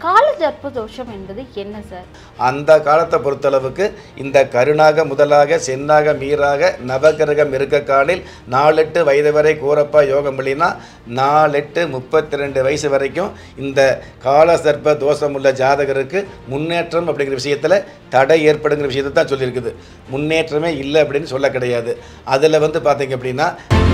கால தர்ப்ப தோஷம் என்பது என்ன சார் அந்த காலத்தை பொறுத்தளவுக்கு இந்த கருணாக முதலாக சென்னாக மீறாக நவகிரகம் இருக்க காலில் நாலெட்டு வயது வரை கூறப்பா யோகம் இல்லைன்னா நாலெட்டு முப்பத்தி ரெண்டு வயசு வரைக்கும் இந்த கால சர்ப்ப தோஷம் உள்ள ஜாதகருக்கு முன்னேற்றம் அப்படிங்கிற விஷயத்தில் தடை ஏற்படுங்கிற விஷயத்தை தான் சொல்லியிருக்குது முன்னேற்றமே இல்லை அப்படின்னு சொல்ல கிடையாது அதில் வந்து பார்த்தீங்க அப்படின்னா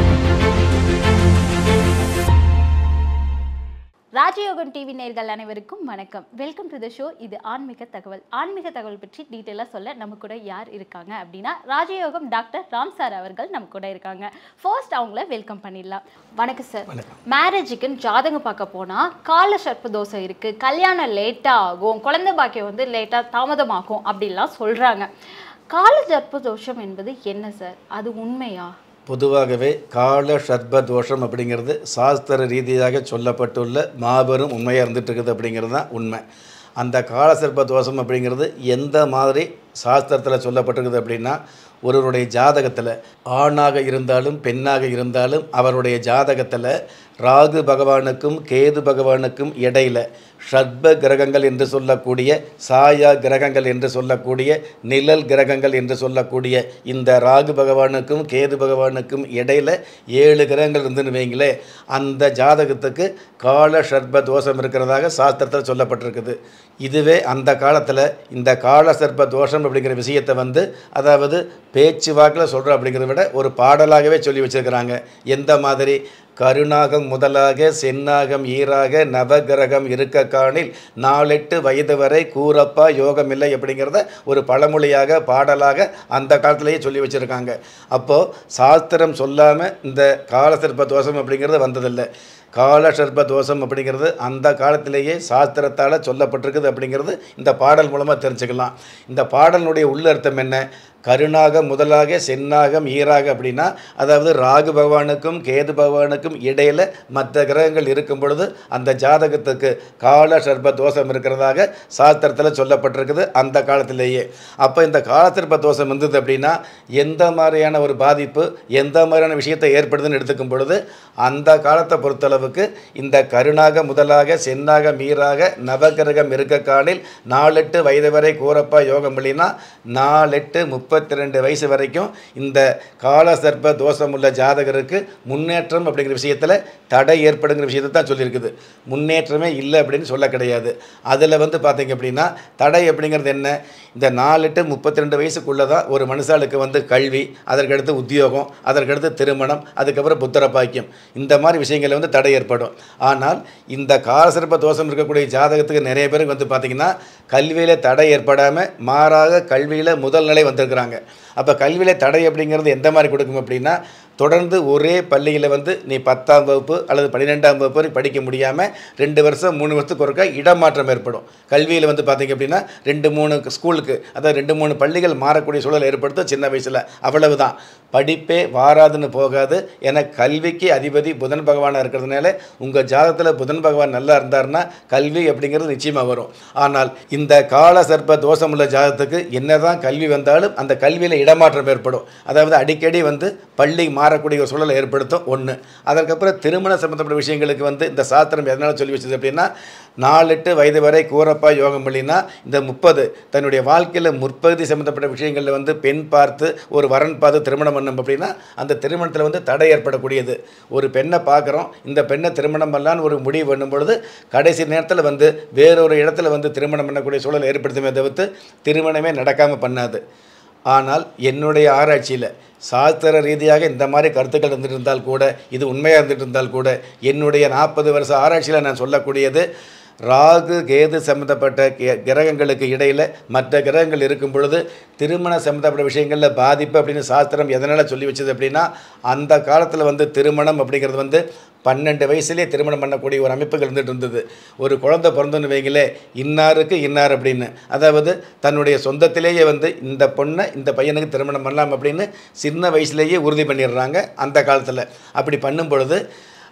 ராஜயோகம் டிவி நேர்கள் அனைவருக்கும் வணக்கம் வெல்கம் டு த ஷோ இது ஆன்மீக தகவல் ஆன்மீக தகவல் பற்றி டீட்டெயிலாக சொல்ல நம்ம கூட யார் இருக்காங்க அப்படின்னா ராஜயோகம் டாக்டர் ராம் சார் அவர்கள் நம்ம கூட இருக்காங்க ஃபர்ஸ்ட் அவங்கள வெல்கம் பண்ணிடலாம் வணக்கம் சார் மேரேஜுக்குன்னு ஜாதகம் பார்க்க போனால் கால சர்ப்ப தோசை இருக்குது கல்யாணம் லேட்டாக ஆகும் குழந்தை பாக்கியம் வந்து லேட்டாக தாமதமாகும் அப்படிலாம் சொல்கிறாங்க கால சர்ப்ப தோஷம் என்பது என்ன சார் அது உண்மையா பொதுவாகவே கால சர்ப்ப தோஷம் அப்படிங்கிறது சாஸ்திர ரீதியாக சொல்லப்பட்டுள்ள மாபெரும் உண்மையாக இருந்துட்டு இருக்குது அப்படிங்கிறது தான் உண்மை அந்த கால சர்ப்ப தோஷம் அப்படிங்கிறது எந்த மாதிரி சாஸ்திரத்தில் சொல்லப்பட்டிருக்குது அப்படின்னா ஒருவருடைய ஜாதகத்தில் ஆணாக இருந்தாலும் பெண்ணாக இருந்தாலும் அவருடைய ஜாதகத்தில் ராகு பகவானுக்கும் கேது பகவானுக்கும் இடையில ஷட்ப கிரகங்கள் என்று சொல்லக்கூடிய சாயா கிரகங்கள் என்று சொல்லக்கூடிய நிழல் கிரகங்கள் என்று சொல்லக்கூடிய இந்த ராகு பகவானுக்கும் கேது பகவானுக்கும் இடையில ஏழு கிரகங்கள் இருந்துன்னு வைங்களே அந்த ஜாதகத்துக்கு கால சர்ப்ப தோஷம் இருக்கிறதாக சாஸ்திரத்தில் சொல்லப்பட்டிருக்குது இதுவே அந்த காலத்தில் இந்த கால சர்ப்ப தோஷம் அப்படிங்கிற விஷயத்தை வந்து அதாவது பேச்சு வாக்கில் சொல்கிறோம் அப்படிங்கிறத விட ஒரு பாடலாகவே சொல்லி வச்சிருக்கிறாங்க எந்த மாதிரி கருணாகம் முதலாக சென்னாகம் ஈராக நவகிரகம் இருக்க காணில் நாலெட்டு வயது வரை கூறப்பா யோகம் இல்லை அப்படிங்கிறத ஒரு பழமொழியாக பாடலாக அந்த காலத்திலேயே சொல்லி வச்சுருக்காங்க அப்போது சாஸ்திரம் சொல்லாமல் இந்த காலசர்ப்ப தோஷம் அப்படிங்கிறது வந்ததில்லை கால சர்ப்ப தோஷம் அப்படிங்கிறது அந்த காலத்திலேயே சாஸ்திரத்தால் சொல்லப்பட்டிருக்குது அப்படிங்கிறது இந்த பாடல் மூலமாக தெரிஞ்சுக்கலாம் இந்த பாடலினுடைய உள்ளர்த்தம் என்ன கருணாக முதலாக சென்னாகம் ஈராக அப்படின்னா அதாவது ராகு பகவானுக்கும் கேது பகவானுக்கும் இடையில மற்ற கிரகங்கள் இருக்கும் பொழுது அந்த ஜாதகத்துக்கு கால சர்ப்ப தோஷம் இருக்கிறதாக சாஸ்திரத்தில் சொல்லப்பட்டிருக்குது அந்த காலத்திலேயே அப்போ இந்த கால சர்ப்ப தோஷம் வந்தது அப்படின்னா எந்த மாதிரியான ஒரு பாதிப்பு எந்த மாதிரியான விஷயத்தை ஏற்படுதுன்னு எடுத்துக்கும் பொழுது அந்த காலத்தை பொறுத்தளவுக்கு இந்த கருணாக முதலாக சென்னாக மீறாக நவகிரகம் இருக்க காலில் நாலெட்டு வயது வரை கூறப்பா யோகம் இல்லைன்னா நாலெட்டு முப்பத்தி ரெண்டு வயசு வரைக்கும் இந்த கால சர்ப்ப தோஷம் உள்ள ஜாதகருக்கு முன்னேற்றம் அப்படிங்கிற விஷயத்தில் தடை ஏற்படுங்கிற விஷயத்தை தான் சொல்லியிருக்குது முன்னேற்றமே இல்லை அப்படின்னு சொல்ல கிடையாது அதில் வந்து பார்த்தீங்க அப்படின்னா தடை அப்படிங்கிறது என்ன இந்த நாலு டு முப்பத்தி ரெண்டு வயசுக்குள்ளே தான் ஒரு மனுஷாளுக்கு வந்து கல்வி அதற்கடுத்து உத்தியோகம் அதற்கடுத்து திருமணம் அதுக்கப்புறம் புத்திர பாக்கியம் இந்த மாதிரி விஷயங்களில் வந்து தடை ஏற்படும் ஆனால் இந்த காலசிறப்ப தோஷம் இருக்கக்கூடிய ஜாதகத்துக்கு நிறைய பேருக்கு வந்து பார்த்திங்கன்னா கல்வியில் தடை ஏற்படாமல் மாறாக கல்வியில் முதல் நிலை வந்திருக்கிறாங்க அப்போ கல்வியில் தடை அப்படிங்கிறது எந்த மாதிரி கொடுக்கும் அப்படின்னா தொடர்ந்து ஒரே பள்ளியில் வந்து நீ பத்தாம் வகுப்பு அல்லது பன்னிரெண்டாம் வகுப்பு வரை படிக்க முடியாமல் ரெண்டு வருஷம் மூணு வருஷத்துக்கு ஒருக்கா இடமாற்றம் ஏற்படும் கல்வியில் வந்து பார்த்திங்க அப்படின்னா ரெண்டு மூணு ஸ்கூலுக்கு அதாவது ரெண்டு மூணு பள்ளிகள் மாறக்கூடிய சூழல் ஏற்படுத்தும் சின்ன வயசில் அவ்வளவுதான் படிப்பே வாராதுன்னு போகாது என கல்விக்கு அதிபதி புதன் பகவானாக இருக்கிறதுனால உங்கள் ஜாதகத்தில் புதன் பகவான் நல்லா இருந்தாருன்னா கல்வி அப்படிங்கிறது நிச்சயமாக வரும் ஆனால் இந்த கால சர்ப்ப தோஷமுள்ள ஜாதகத்துக்கு என்னதான் கல்வி வந்தாலும் அந்த கல்வியில் இடமாற்றம் ஏற்படும் அதாவது அடிக்கடி வந்து பள்ளி மாறக்கூடிய ஒரு சூழலை ஏற்படுத்தும் ஒன்று அதற்கப்புறம் திருமண சம்பந்தப்பட்ட விஷயங்களுக்கு வந்து இந்த சாஸ்திரம் எதனால் சொல்லி வச்சது அப்படின்னா நாலெட்டு வயது வரை கூறப்பா யோகம் பண்ணினா இந்த முப்பது தன்னுடைய வாழ்க்கையில் முற்பகுதி சம்மந்தப்பட்ட விஷயங்களில் வந்து பெண் பார்த்து ஒரு வரன் பார்த்து திருமணம் பண்ணோம் அப்படின்னா அந்த திருமணத்தில் வந்து தடை ஏற்படக்கூடியது ஒரு பெண்ணை பார்க்குறோம் இந்த பெண்ணை திருமணம் பண்ணலான்னு ஒரு முடிவு பண்ணும் பொழுது கடைசி நேரத்தில் வந்து வேறொரு இடத்துல வந்து திருமணம் பண்ணக்கூடிய சூழல் ஏற்படுத்துமே தவிர்த்து திருமணமே நடக்காமல் பண்ணாது ஆனால் என்னுடைய ஆராய்ச்சியில் சாஸ்திர ரீதியாக இந்த மாதிரி கருத்துக்கள் இருந்துட்டு இருந்தால் கூட இது உண்மையாக இருந்துட்டு இருந்தால் கூட என்னுடைய நாற்பது வருஷ ஆராய்ச்சியில் நான் சொல்லக்கூடியது ராகு கேது சம்மந்தப்பட்ட கி- கிரகங்களுக்கு இடையில் மற்ற கிரகங்கள் இருக்கும் பொழுது திருமண சம்மந்தப்பட்ட விஷயங்களில் பாதிப்பு அப்படின்னு சாஸ்திரம் எதனால் சொல்லி வச்சது அப்படின்னா அந்த காலத்தில் வந்து திருமணம் அப்படிங்கிறது வந்து பன்னெண்டு வயசுலேயே திருமணம் பண்ணக்கூடிய ஒரு அமைப்புகள் இருந்துட்டு இருந்தது ஒரு குழந்தை பிறந்தோன்னு வைங்களே இன்னாருக்கு இன்னார் அப்படின்னு அதாவது தன்னுடைய சொந்தத்திலேயே வந்து இந்த பொண்ணை இந்த பையனுக்கு திருமணம் பண்ணலாம் அப்படின்னு சின்ன வயசுலேயே உறுதி பண்ணிடுறாங்க அந்த காலத்தில் அப்படி பண்ணும் பொழுது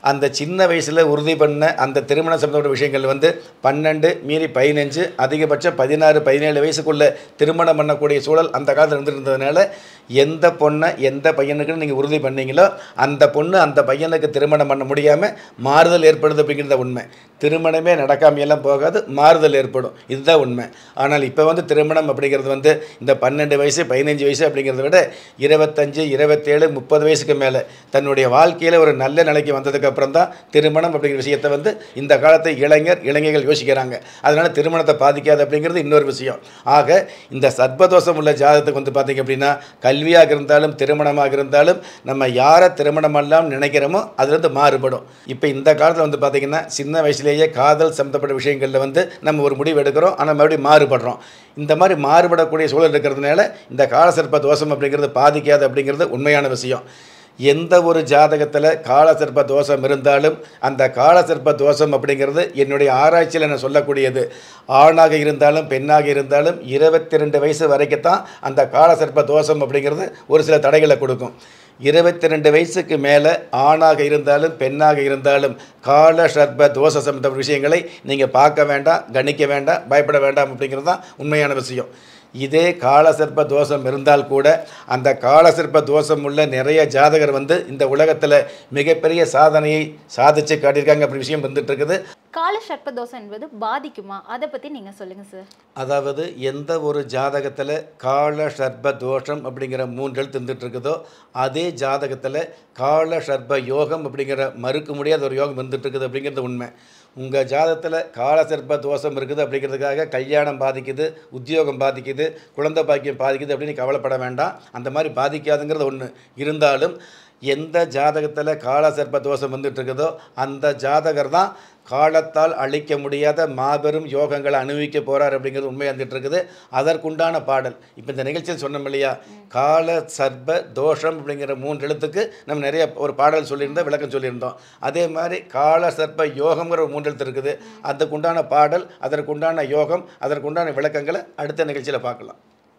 அந்த சின்ன வயசில் உறுதி பண்ண அந்த திருமணம் சம்பந்தப்பட்ட விஷயங்கள் வந்து பன்னெண்டு மீறி பதினஞ்சு அதிகபட்சம் பதினாறு பதினேழு வயசுக்குள்ளே திருமணம் பண்ணக்கூடிய சூழல் அந்த காலத்தில் இருந்திருந்ததுனால எந்த பொண்ணை எந்த பையனுக்குன்னு நீங்கள் உறுதி பண்ணீங்களோ அந்த பொண்ணு அந்த பையனுக்கு திருமணம் பண்ண முடியாமல் மாறுதல் ஏற்படுது அப்படிங்கிறத உண்மை திருமணமே நடக்காம எல்லாம் போகாது மாறுதல் ஏற்படும் இதுதான் உண்மை ஆனால் இப்போ வந்து திருமணம் அப்படிங்கிறது வந்து இந்த பன்னெண்டு வயசு பதினஞ்சு வயசு அப்படிங்கிறத விட இருபத்தஞ்சு இருபத்தேழு முப்பது வயசுக்கு மேலே தன்னுடைய வாழ்க்கையில் ஒரு நல்ல நிலைக்கு வந்ததுக்கப்புறம் தான் திருமணம் அப்படிங்கிற விஷயத்தை வந்து இந்த காலத்து இளைஞர் இளைஞர்கள் யோசிக்கிறாங்க அதனால் திருமணத்தை பாதிக்காது அப்படிங்கிறது இன்னொரு விஷயம் ஆக இந்த சர்ப்பதோஷம் உள்ள ஜாதகத்துக்கு வந்து பார்த்திங்க அப்படின்னா கல்வியாக இருந்தாலும் திருமணமாக இருந்தாலும் நம்ம யாரை திருமணம் பண்ணலாம் நினைக்கிறோமோ அதுலேருந்து மாறுபடும் இப்போ இந்த காலத்தில் வந்து பார்த்திங்கன்னா சின்ன வயசுலேயே காதல் சம்மந்தப்பட்ட விஷயங்களில் வந்து நம்ம ஒரு முடிவு எடுக்கிறோம் ஆனால் மறுபடியும் மாறுபடுறோம் இந்த மாதிரி மாறுபடக்கூடிய சூழல் இருக்கிறதுனால இந்த காலசர்ப்ப தோஷம் அப்படிங்கிறது பாதிக்காது அப்படிங்கிறது உண்மையான விஷயம் எந்த ஒரு ஜாதகத்தில் காலசர்ப்ப தோஷம் இருந்தாலும் அந்த காலசர்ப்ப தோஷம் அப்படிங்கிறது என்னுடைய ஆராய்ச்சியில் நான் சொல்லக்கூடியது ஆணாக இருந்தாலும் பெண்ணாக இருந்தாலும் இருபத்தி ரெண்டு வயசு வரைக்கும் தான் அந்த காலசர்ப்ப தோஷம் அப்படிங்கிறது ஒரு சில தடைகளை கொடுக்கும் இருபத்தி ரெண்டு வயசுக்கு மேலே ஆணாக இருந்தாலும் பெண்ணாக இருந்தாலும் கால சர்ப்ப தோஷ சம்பந்த விஷயங்களை நீங்கள் பார்க்க வேண்டாம் கணிக்க வேண்டாம் பயப்பட வேண்டாம் அப்படிங்கிறது தான் உண்மையான விஷயம் இதே காலசர்ப்ப தோஷம் இருந்தால் கூட அந்த காலசர்ப்ப தோஷம் உள்ள நிறைய ஜாதகர் வந்து இந்த உலகத்தில் மிகப்பெரிய சாதனையை சாதிச்சு காட்டியிருக்காங்க அப்படி விஷயம் வந்துட்டு இருக்குது கால சர்ப்ப தோஷம் என்பது பாதிக்குமா அதை பத்தி நீங்க சொல்லுங்க சார் அதாவது எந்த ஒரு ஜாதகத்தில் கால சர்ப்ப தோஷம் அப்படிங்கிற மூன்று எழுத்து இருந்துட்டு இருக்குதோ அதே ஜாதகத்தில் கால சர்ப்ப யோகம் அப்படிங்கிற மறுக்க முடியாத ஒரு யோகம் வந்துட்டு இருக்குது அப்படிங்கிறது உண்மை உங்கள் ஜாதகத்தில் கால சர்ப்ப தோஷம் இருக்குது அப்படிங்கிறதுக்காக கல்யாணம் பாதிக்குது உத்தியோகம் பாதிக்குது குழந்தை பாக்கியம் பாதிக்குது அப்படின்னு கவலைப்பட வேண்டாம் அந்த மாதிரி பாதிக்காதுங்கிறது ஒன்று இருந்தாலும் எந்த ஜாதகத்தில் கால சர்ப்ப தோஷம் வந்துட்டு இருக்குதோ அந்த ஜாதகர் தான் காலத்தால் அழிக்க முடியாத மாபெரும் யோகங்களை அனுபவிக்க போகிறார் அப்படிங்கிறது உண்மையாக இருந்துட்டு இருக்குது அதற்குண்டான பாடல் இப்போ இந்த நிகழ்ச்சியில் சொன்னோம் இல்லையா கால சர்ப்ப தோஷம் அப்படிங்கிற மூன்று எழுத்துக்கு நம்ம நிறைய ஒரு பாடல் சொல்லியிருந்தோம் விளக்கம் சொல்லியிருந்தோம் அதே மாதிரி கால சர்ப்ப யோகம்ங்கிற ஒரு மூன்று எழுத்து இருக்குது அதுக்குண்டான பாடல் அதற்குண்டான யோகம் அதற்குண்டான விளக்கங்களை அடுத்த நிகழ்ச்சியில் பார்க்கலாம்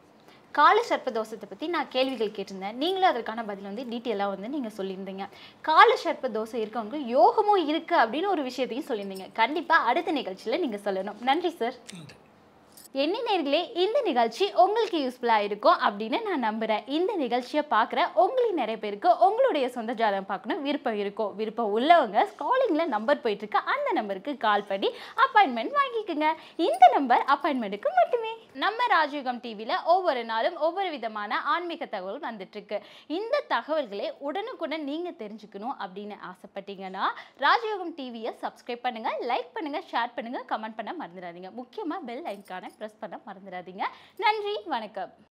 கால சர்ப்ப தோஷத்தை பற்றி நான் கேள்விகள் கேட்டிருந்தேன் நீங்களும் அதற்கான பதில் வந்து டீட்டெயிலாக வந்து நீங்கள் சொல்லியிருந்தீங்க கால சர்ப்ப தோசை இருக்கவங்க யோகமும் இருக்குது அப்படின்னு ஒரு விஷயத்தையும் சொல்லியிருந்தீங்க கண்டிப்பாக அடுத்த நிகழ்ச்சியில் நீங்கள் சொல்லணும் நன்றி சார் என்ன நேர்களே இந்த நிகழ்ச்சி உங்களுக்கு யூஸ்ஃபுல்லாக இருக்கும் அப்படின்னு நான் நம்புகிறேன் இந்த நிகழ்ச்சியை பார்க்குற உங்களில் நிறைய பேருக்கு உங்களுடைய சொந்த ஜாதகம் பார்க்கணும் விருப்பம் இருக்கும் விருப்பம் உள்ளவங்க ஸ்காலிங்கில் நம்பர் போயிட்டுருக்கு அந்த நம்பருக்கு கால் பண்ணி அப்பாயின்மெண்ட் வாங்கிக்கோங்க இந்த நம்பர் அப்பாயின்மெண்ட்டுக்கு மட்டுமே நம்ம ராஜயுகம் டிவியில் ஒவ்வொரு நாளும் ஒவ்வொரு விதமான ஆன்மீக தகவல் வந்துட்டுருக்கு இந்த தகவல்களை உடனுக்குடன் நீங்கள் தெரிஞ்சுக்கணும் அப்படின்னு ஆசைப்பட்டீங்கன்னா ராஜயோகம் டிவியை சப்ஸ்கிரைப் பண்ணுங்கள் லைக் பண்ணுங்கள் ஷேர் பண்ணுங்கள் கமெண்ட் பண்ண மறந்துடாதீங்க முக்கியமாக பெல் ஐக்கானை ப்ரெஸ் பண்ண மறந்துடாதீங்க நன்றி வணக்கம்